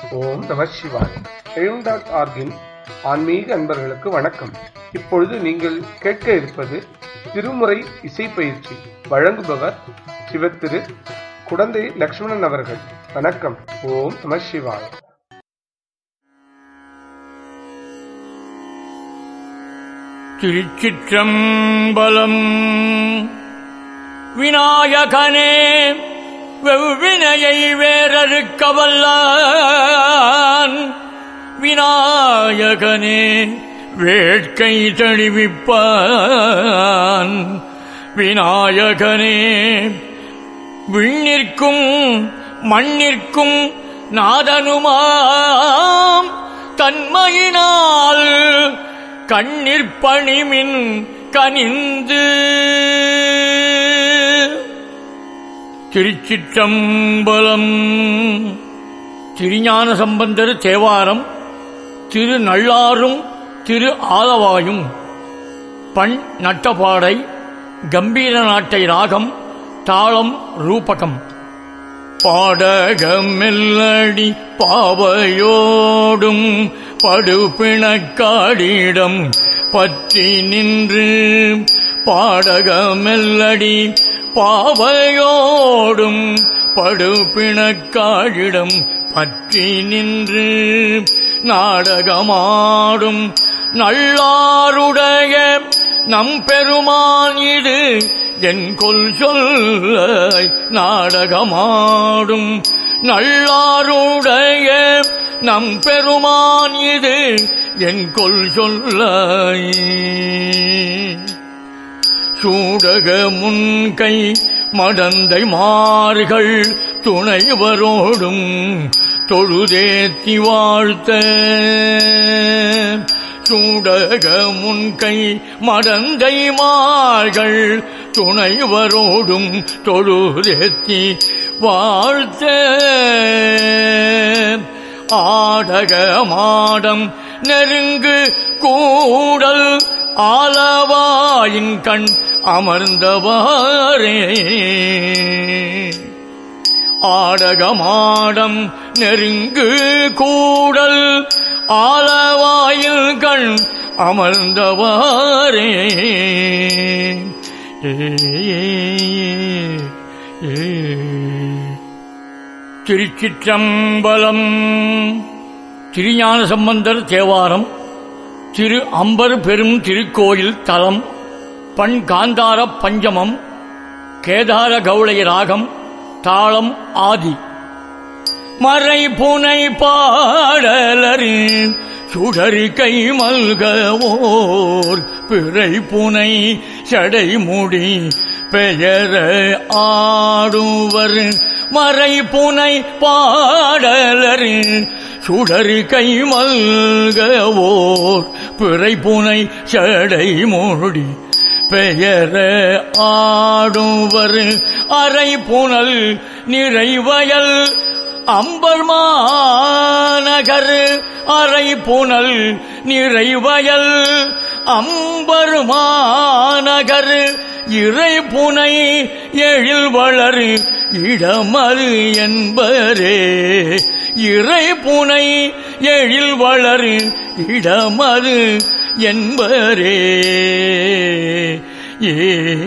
ஓம் நம சிவாய் எழும் டாட் ஆர்கின் ஆன்மீக அன்பர்களுக்கு வணக்கம் இப்பொழுது நீங்கள் கேட்க இருப்பது திருமுறை இசை பயிற்சி வழங்குபவர் சிவத்திரு குடந்தை லக்ஷ்மணன் அவர்கள் வணக்கம் ஓம் நம சிவாய் திருச்சிற்றம்பலம் விநாயகனே வெவ்வினையை வேறறுக்க வல்லான் விநாயகனே வேட்கை தெளிவிப்பான் விநாயகனே விண்ணிற்கும் மண்ணிற்கும் நாதனுமாம் தன்மையினால் கண்ணிற் பணிமின் கனிந்து திருச்சிற்றம்பலம் திருஞான சம்பந்தர் தேவாரம் திரு நள்ளாரும் திரு ஆலவாயும் பண் நட்டபாடை கம்பீர நாட்டை ராகம் தாளம் ரூபகம் பாடகமெல்லடி பாவையோடும் படுபிணக்காடிடம் பற்றி நின்று பாடகமெல்லடி பாவையோடும் படுபிணக்காடிடம் பற்றி நின்று நாடகமாடும் நல்லாருடைய நம் பெருமான் இது என் கொல் சொல்ல நாடகமாடும் நல்லாருடைய நம் பெருமான் இது என் கொல் சொல்ல சூடக முன்கை மடந்தை மார்கள் துணைவரோடும் தொழுதேத்தி வாழ்த்த சூடக முன்கை மடந்தை மார்கள் துணைவரோடும் தொழுதேத்தி வாழ்த்த ஆடக மாடம் நெருங்கு கூடல் ஆலவாயின் கண் அமர்ந்தவாரே ஆடகமாடம் நெருங்கு கூடல் ஆலவாயில் கண் அமர்ந்தவாரே ஏ, ஏ. திருச்சிற்றம்பலம் திருஞான சம்பந்தர் தேவாரம் திரு அம்பர் பெரும் திருக்கோயில் தலம் பண் காந்தார பஞ்சமம் கேதார கௌளை ராகம் தாளம் ஆதி மறை புனை பாடலரின் சுடரி கை மல்கவோர் பிறை புனை சடை முடி பெயர ஆடுவர் மறை புனை பாடலரின் சுடரி கை மல்கவோர் பிறை புனை சடை மூடி பெயர ஆடுவர் அரை புனல் நிறைவயல் அம்பர் மாநகர் அரை புனல் நிறைவயல் அம்பர் மாநகர் இறை புனை எழில் வளர் இடமது என்பரே இறை புனை எழில் வளர் இடமது என்பரே ஏ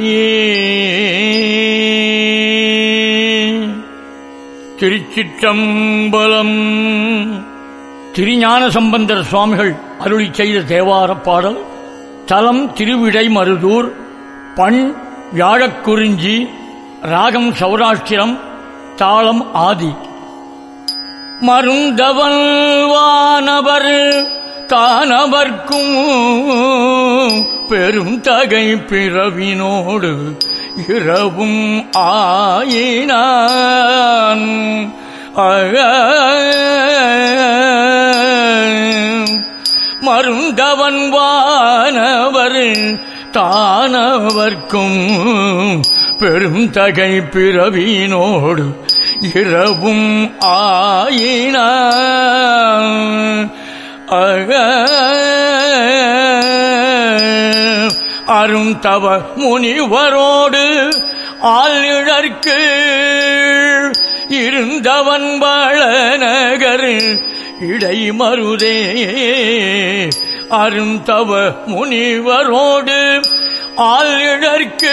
திருச்சிற்றம்பலம் திருஞான சம்பந்தர் சுவாமிகள் அருளி செய்த தேவாரப் பாடல் தலம் திருவிடை மருதூர் பண் வியாழக்குறிஞ்சி ராகம் சௌராஷ்டிரம் தாளம் ஆதி மருந்தவன் வானவர் தானவர்க்கும் பெரும் தகை பிறவினோடு இரவும் ஆயினான் அக மருந்தவன் வானவர் தானவர்க்கும் பெரும் தகை பிறவினோடு இரவும் ஆயினான் அக அருந்தவ முனிவரோடு ஆழ்நிழற்கு இருந்தவன் வாழநகர் இடைமருதே அருந்தவ முனிவரோடு ஆளிடற்கு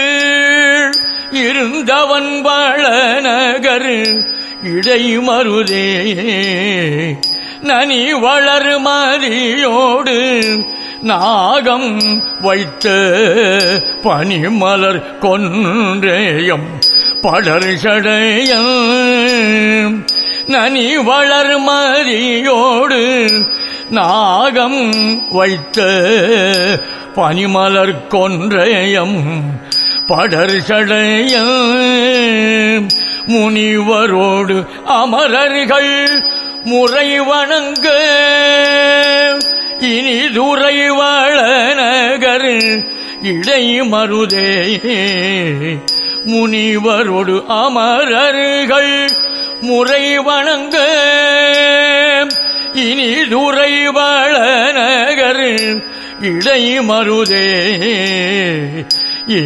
இருந்தவன் வாழநகர் இடைமருதே நனி வளர் மதியோடு நாகம் வைத்த பனிமலர் கொன்றேயம் படர் சடையம் நனி வளர் மதியோடு நாகம் வைத்த பனிமலர் கொன்றேயம் படர் சடையம் முனிவரோடு அமரர்கள் முறை வணங்க இனி துறை வளநகர் இடை மருதே முனிவரோடு அமரர்கள் முறை வணங்க இனி துறை வளநகர் இடை மருதே ஏ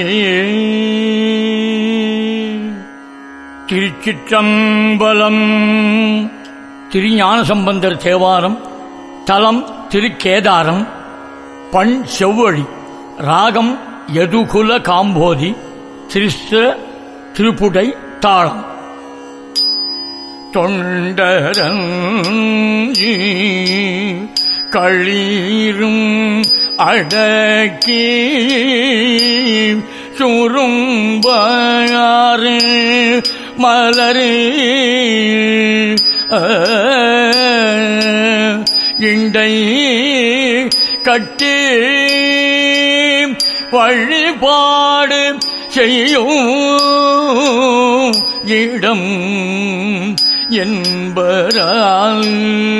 திருச்சிற்றம்பலம் திருஞான சம்பந்தர் தேவாரம் தலம் திருக்கேதாரம் பண் செவ்வழி ராகம் யதுகுல காம்போதி திரிஸ்திர திருப்புடை தாளம் தொண்டரஞ்சி களீரும் அடக்கி சுரும்பாறு மலரு இண்டை கட்டி வழிபாடு செய்யும் இடம் என்பரால்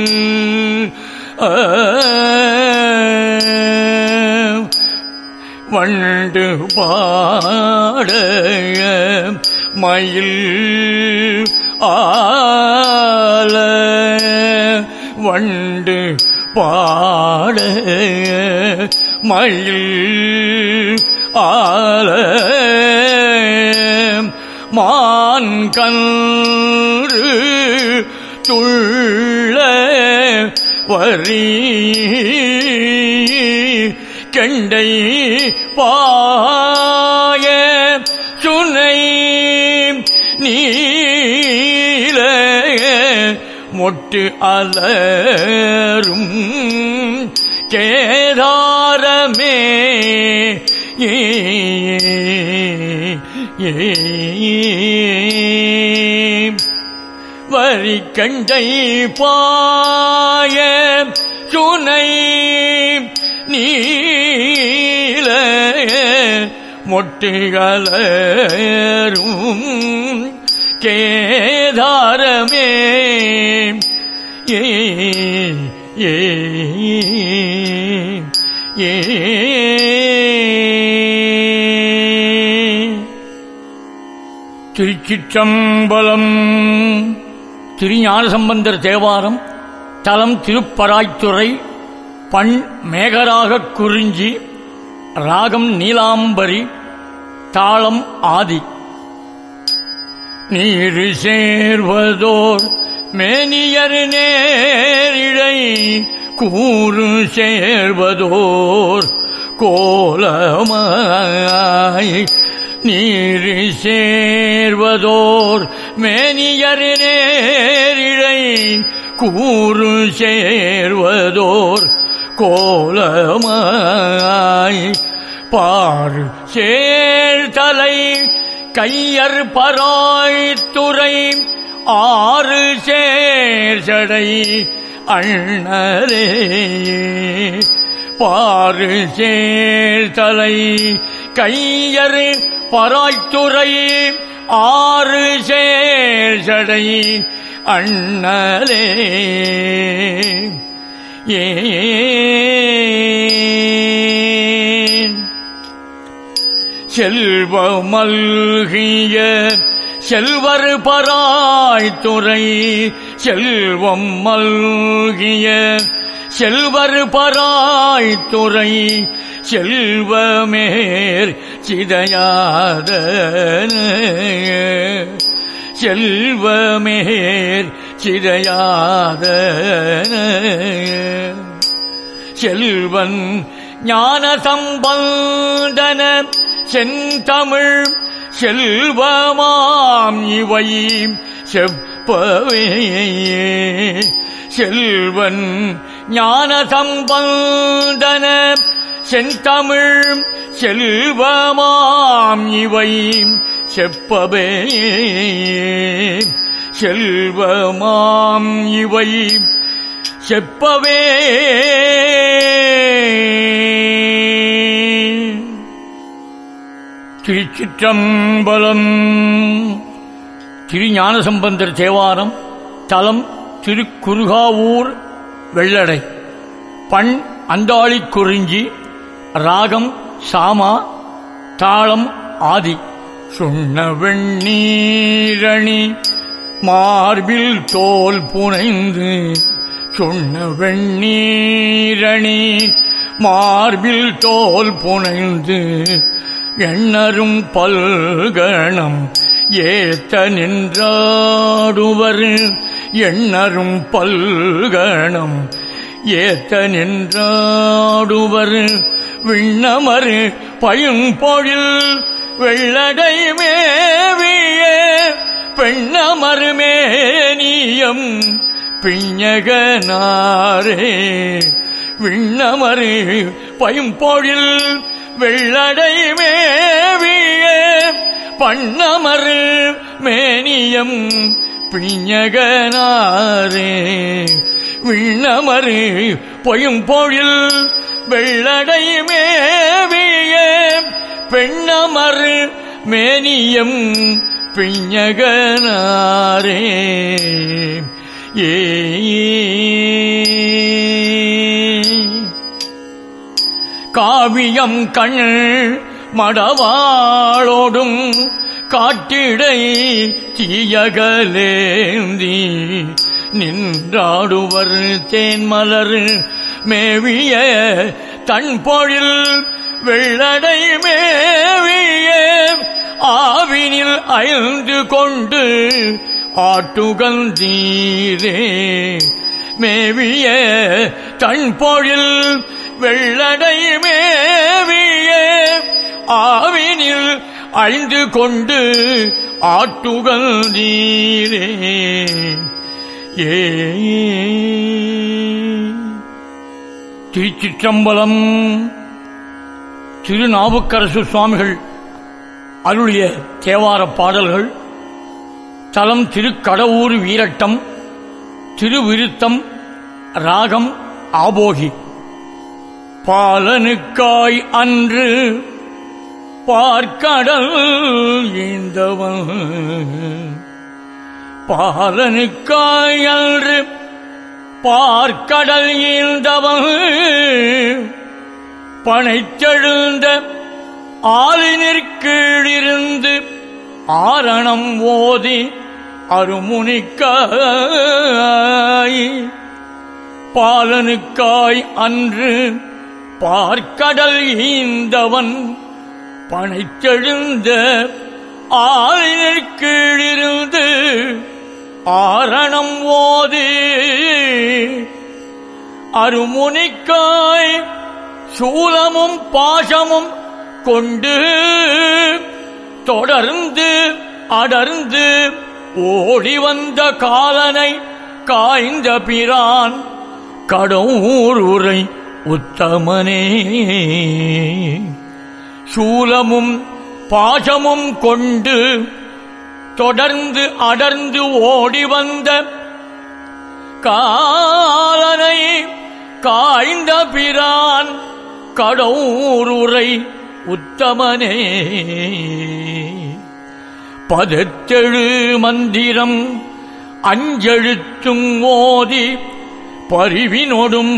வண்டு பாட மயில் ஆல வண்டு பாட மயில் ஆல மான் கன்று துள்ள வரி கெண்டை பாய சுனை நீல மொட்டு அலரும் கேதாரமே ஏ வரி கண்டை பாய சுனை நீல மொட்டுகளரும் கேதாரமே ஏ ஏ ஏ திருச்சிற்றம்பலம் திருஞான சம்பந்தர் தேவாரம் தலம் திருப்பராய்த்துறை பண் மேகராகக் குறிஞ்சி ராகம் நீலாம்பரி தாளம் ஆதி நீர் சேர்வதோர் மேனியர் நேரிழை கூறு சேர்வதோர் கோலமாய் நீர் சேர்வதோர் மேனியர் நேரிழை கூறு சேர்வதோர் கோலமாய் பார் சேர்தலை கையர் பராய்த்துறை ஆறு சேர்சடை அண்ணரே பாரு சேர்தலை கையர் பராய்த்துறை ஆறு சேர்சடை அண்ணலே ஏன் செல்வமல்கிய செல்வர் பராய்த்துறை செல்வம் மல்கிய செல்வர் பராய்த்துறை செல்வமேர் சிதையாத செல்வமேர் சிதையாத செல்வன் ஞான சம்பந்தன செந்தமிழ் செல்வமாம் இவை செப்பவே செல்வன் ஞான சம்பந்தன செந்தமிழ் செல்வமாம் இவை செப்பவே செல்வமாம் இவை செப்பவே திருச்சிற்றம்பலம் திருஞானசம்பந்தர் தேவாரம் தலம் திருக்குறுகாவூர் வெள்ளடை பண் அந்தாளிக் குறிஞ்சி ராகம் சாமா தாளம் ஆதி சுண்ண வெண்ணீரணி மார்பில் தோல் புனைந்து சொன்ன வெண்ணீரணி மார்பில் தோல் புனைந்து எண்ணரும் பல்கணம் ஏத்த நின்றாடுவர் எண்ணரும் பல்கணம் ஏத்த நின்றாடுவர் விண்ணமரு பையும்பொழில் வெள்ளடை மேவிய பெண்ணமருமேனியம் பிஞகனாரே விண்ணமரு பையும்பொழில் வெள்ளடை மேவிய பண்ணமரு மேனியம் பிஞகனாரே விண்ணமரு பொயும்பொழில் வெள்ளடை மேவிய பெண்ணமரு மேனியம் பிஞகனாரே ஏ காவியம் கண் மடவாளோடும் காட்டிடை தீயகலேந்தி நின்றாடுவர் தேன்மலர் மேவிய தன்பொழில் வெள்ளடை மேவிய ஆவினில் ஐந்து கொண்டு ஆட்டுகந்தீரே மேவிய தன்பொழில் வெள்ளடை மேவிய ஆவினில் ஐந்து கொண்டு ஆட்டுகந்தீரே ஏ திருச்சிற்றம்பலம் திருநாவுக்கரசு சுவாமிகள் அருளிய தேவார பாடல்கள் தலம் திருக்கடவூர் வீரட்டம் திருவிருத்தம் ராகம் ஆபோகி பாலனுக்காய் அன்று பார்க்கடல் ஈந்தவன் பாலனுக்காய் அன்று பார்க்கடல் ஈந்தவன் பனைத்தெழுந்த ஆளினிற்கீழிருந்து ஆரணம் ஓதி அருமுனிக்காய் பாலனுக்காய் அன்று பார்க்கடல் ஈந்தவன் பனைத்தெழுந்த ஆளினிற்கீழிருந்து ஆரணம் ஓதி அருமுனிக்காய் சூலமும் பாசமும் கொண்டு தொடர்ந்து அடர்ந்து ஓடி வந்த காலனை காய்ந்த பிரான் கடவுர் உரை உத்தமனே சூலமும் பாசமும் கொண்டு தொடர்ந்து அடர்ந்து ஓடி வந்த காலனை காய்ந்த பிரான் கடவுருரை உத்தமனே பதத்தெழு மந்திரம் அஞ்செழுத்தும் ஓதி பரிவினொடும்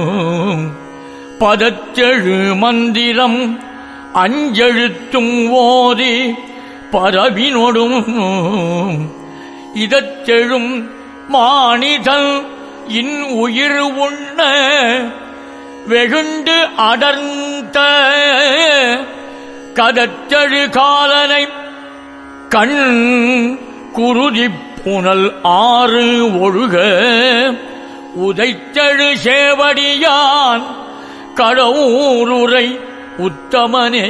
பதத்தெழு மந்திரம் அஞ்செழுத்தும் ஓதி பரவினொடும் இதத்தெழும் மானிதன் இன் உயிர் உண்ண வெகுண்டு அடர்ந்த கதத்தழு காலனை கண் குருதிப் புனல் ஆறு ஒழுக உதைத்தழு சேவடியான் கடவுருரை உத்தமனே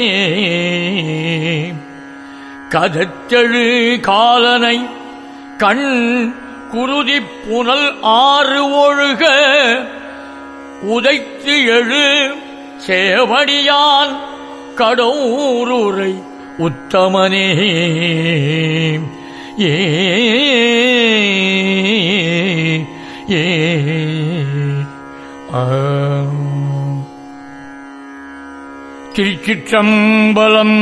கதத்தெழு காலனை கண் குருதிப் புனல் ஆறு ஒழுக உதைத்து எழு சேவடியான் கடவுருரை உத்தமனே ஏ ஏ ஆம். திருச்சிற்றம்பலம்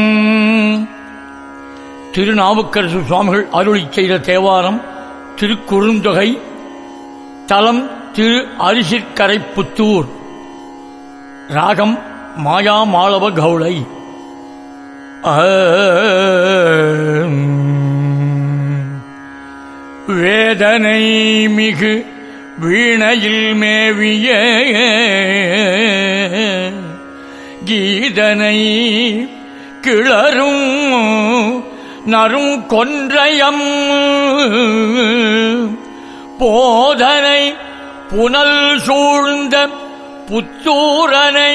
திருநாவுக்கரசு சுவாமிகள் அருளி செய்த தேவாரம் திருக்குறுந்தொகை தலம் திரு அரிசிற்கரை புத்தூர் ராகம் மாயா மாளவ கௌளை ஆம். வேதனை மிகு வீணையில் மேவிய கீதனை கிளரும் நரும் கொன்றையம் போதனை புனல் சூழ்ந்த புத்தூரனை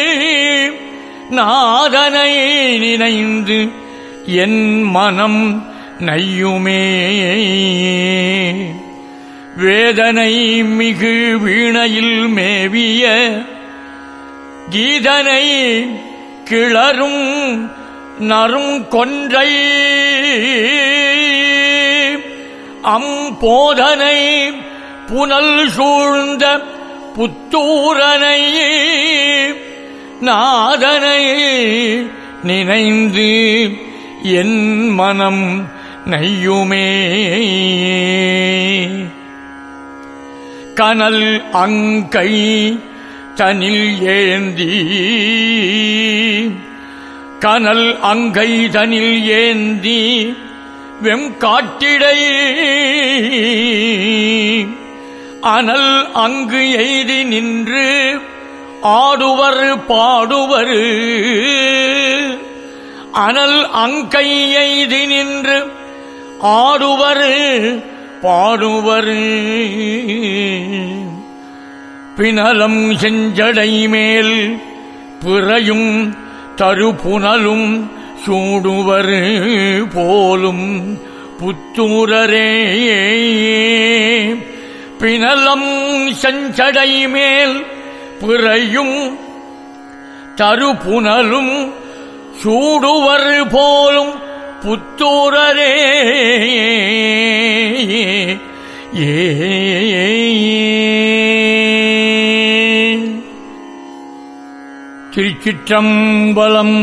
நாதனை நினைந்து என் மனம் நையுமே வேதனை மிகு வீணையில் மேவிய கீதனை கிளரும் நரும் கொன்றை அம்போதனை புனல் சூழ்ந்த புத்தூரனை நாதனை நினைந்து என் மனம் நையுமே கனல் அங்கை தனில் ஏந்தி கனல் அங்கை தனில் ஏந்தி வெம் காட்டிடை அனல் அங்கு எய்தி நின்று ஆடுவர் பாடுவர் அனல் அங்கை எய்தி நின்று ஆடுவர் பாடுவர் பினலம் செஞ்சடை மேல் பிறையும் தருபுனலும் சூடுவர் போலும் புத்தூரரே பினலம் செஞ்சடை மேல் பிறையும் தருபுனலும் சூடுவர் போலும் புத்தூரரே ஏ திருச்சிற்றம்பலம்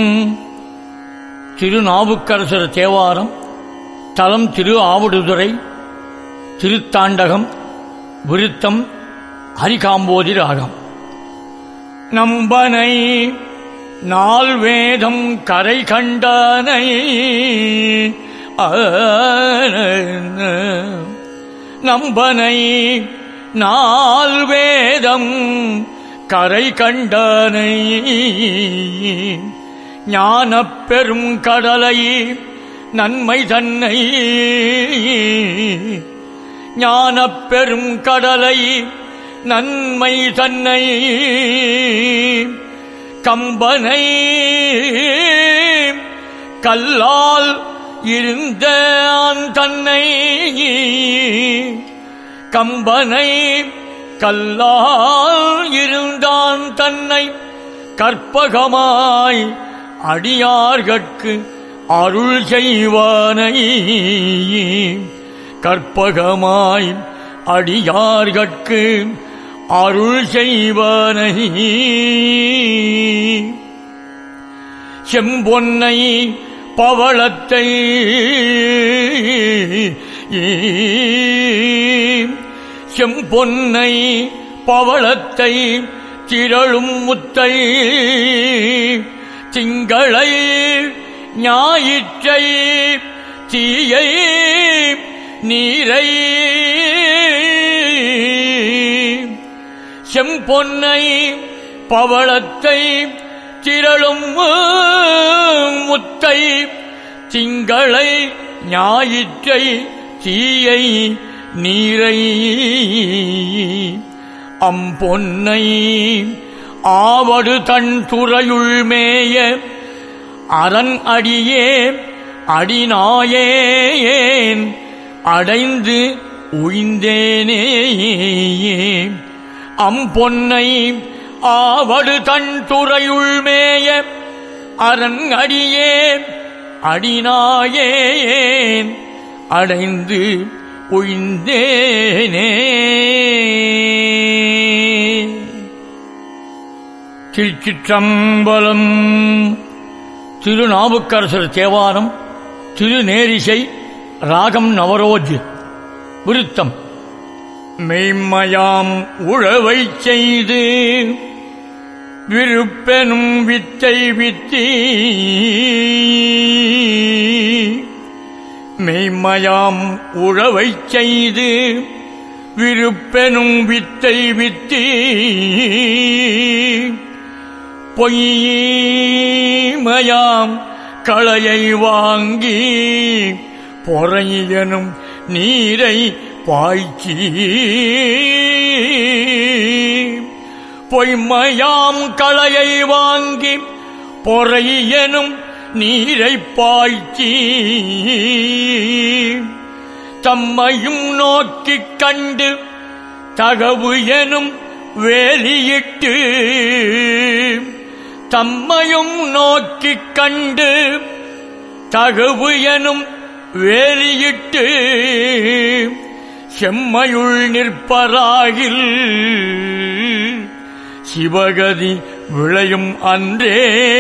திருநாவுக்கரசர் தேவாரம் தலம் திரு ஆவடுதுறை திருத்தாண்டகம் விருத்தம் ஹரிகாம்போதி ராகம் நம்பனை நால் வேதம் கரை கண்டானை ஆன. நம்பனை நால் வேதம் கரை கண்டானை ஞானப் பெரும் கடலை நன்மை தன்னை ஞானப் பெரும் கடலை நன்மை தன்னை கம்பனை கல்லால் இருந்த தன்னை கம்பனை கல்லால் இருந்தான் தன்னை கற்பகமாய் அடியார்கட்கு அருள் செய்வானை கற்பகமாய் அடியார்கட்கு அருள் செய்வானை செம்பொன்னை பவளத்தை செம்பொன்னை பவளத்தை திரளும் முத்தை திங்களை ஞாயிற்றை தீயை நீரை செம்பொன்னை பவளத்தை திரளும் முத்தை திங்களை ஞாயிற்றை தீயை நீரை அம்பொன்னை ஆவடு தன் துறையுள் மேய அரண் அடியே அடிநாயேன் அடைந்து உய்ந்தேனே அம்பொன்னை ஆவடு தன் துறையுள் மேய அரண் அடியே அடிநாயேன் அடைந்து உய்ந்தேனே திருச்சிற்றம்பலம் திருநாவுக்கரசர் தேவாரம் திருநேரிசை ராகம் நவரோஜ் விருத்தம் மெய்மயாம் உழவை செய்து விருப்பெனும் வித்தை வித்தி மெய்மயாம் உழவை செய்து விருப்பெனும் வித்தை வித்தி பொய்மயாம் களையை வாங்கி பொறையனும் நீரை பாய்ச்சி பொய்மையாம் களையை வாங்கி பொறையனும் நீரை பாய்ச்சி தம்மையும் நோக்கிக் கண்டு தகவு எனும் வேலியிட்டு தம்மையும் நோக்கிக் கண்டு தகவு எனும் வேலியிட்டு செம்மையுள் நிற்பராகில் சிவகதி விளையும் அன்றே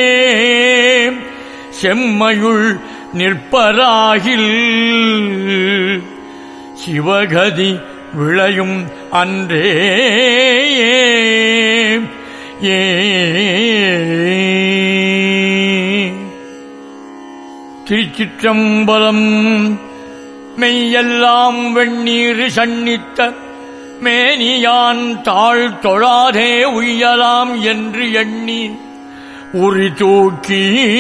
செம்மையுள் நிற்பராகில் சிவகதி விளையும் அன்றே ஏ திருச்சிற்றம்பலம் மெய்யெல்லாம் வெண்ணீர் சன்னித்த மேனியான் தாழ் தொழாதே உய்யலாம் என்று எண்ணி உரி தூக்கி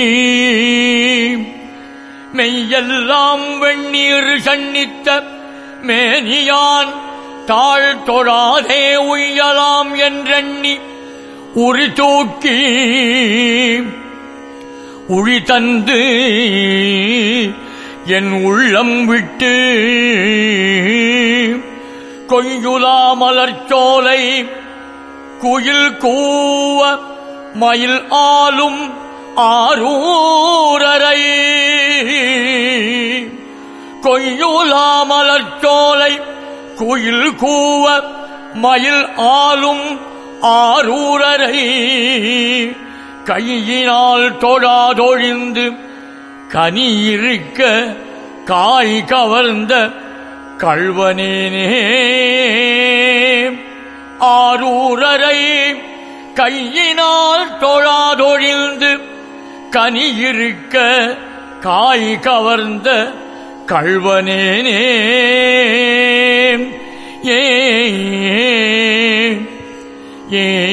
மெய்யெல்லாம் வெண்ணீர் சன்னித்த மேனியான் தாழ் தொழாதே உய்யலாம் என்றெண்ணி உரி தூக்கி உழி தந்து என் உள்ளம் விட்டு கொய்யுலா மலர்ச்சோலை குயில் கூவ மயில் ஆளும் ஆரூரரை கொய்யுலா மலர்ச்சோலை குயில் கூவ மயில் ஆளும் ஆரூரரை கையினால் தொழாதொழிந்து கனி இருக்க காய் கவர்ந்த கள்வனேனே ஆரூரரை கையினால் தொழாதொழிந்து கனி இருக்க காய் கவர்ந்த கள்வனேனே ஏ ஏ